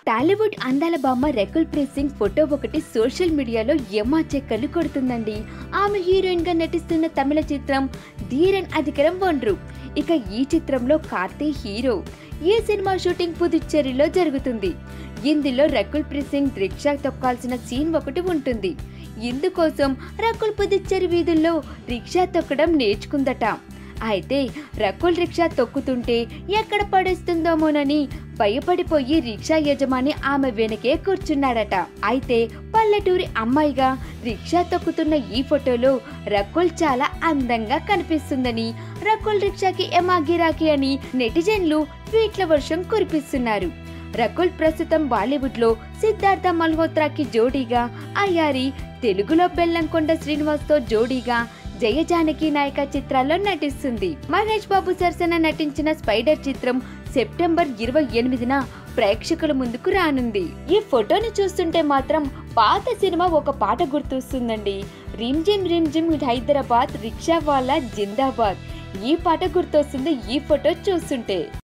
టాలీవుడ్ అందాల బామ్మ రకుల్ ప్రీత్ సింగ్ ఫోటో ఒకటి సోషల్ మీడియాలో యమా చెక్కలు కొడుతుందండి ఆమె హీరోయిన్ గా నటిస్తున్న తమిళ చిత్రం ధీరన్ అధికరం వన్రు ఇక ఈ చిత్రంలో కార్తీ హీరో ఈ సినిమా షూటింగ్ పుదుచ్చేరిలో జరుగుతుంది ఇందులో రకుల్ ప్రీత్ సింగ్ రిక్షా తొక్కాల్సిన సీన్ ఒకటి ఉంటుంది ఇందుకోసం రకుల్ పుదుచ్చేరి వీధుల్లో రిక్షా తొక్కడం నేర్చుకుందట అయితే రకుల్ రిక్షా తొక్కుతుంటే ఎక్కడ పడేస్తుందోమోనని భయపడిపోయి రిక్షా యజమాని ఆమె వెనకే కూర్చున్నాడట అయితే పల్లెటూరి అమ్మాయిగా రిక్షా తొక్కుతున్న ఈ ఫోటోలో రకుల్ చాలా అందంగా కనిపిస్తుందని రకుల్ రిక్షాకి ఎమా గిరాకీ అని నెటిజన్లు ట్వీట్ల వర్షం కురిపిస్తున్నారు రకుల్ ప్రస్తుతం బాలీవుడ్ లో సిద్ధార్థ మల్హోత్రాకి జోడీగా అయ్యారి తెలుగులో బెల్లంకొండ శ్రీనివాస్ తో జోడీగా జయ జానకి నాయక చిత్రాల్లో నటిస్తుంది మహేష్ బాబు సరసన నటించిన స్పైడర్ చిత్రం సెప్టెంబర్ ఇరవై ఎనిమిదిన ప్రేక్షకుల ముందుకు రానుంది ఈ ఫోటోని చూస్తుంటే మాత్రం పాత సినిమా ఒక పాట గుర్తొస్తుందండి రిమ్ జిమ్ రిమ్ జిమ్ హైదరాబాద్ రిక్షా వాలా జిందాబాద్ ఈ పాట గుర్తొస్తుంది ఈ ఫోటో చూస్తుంటే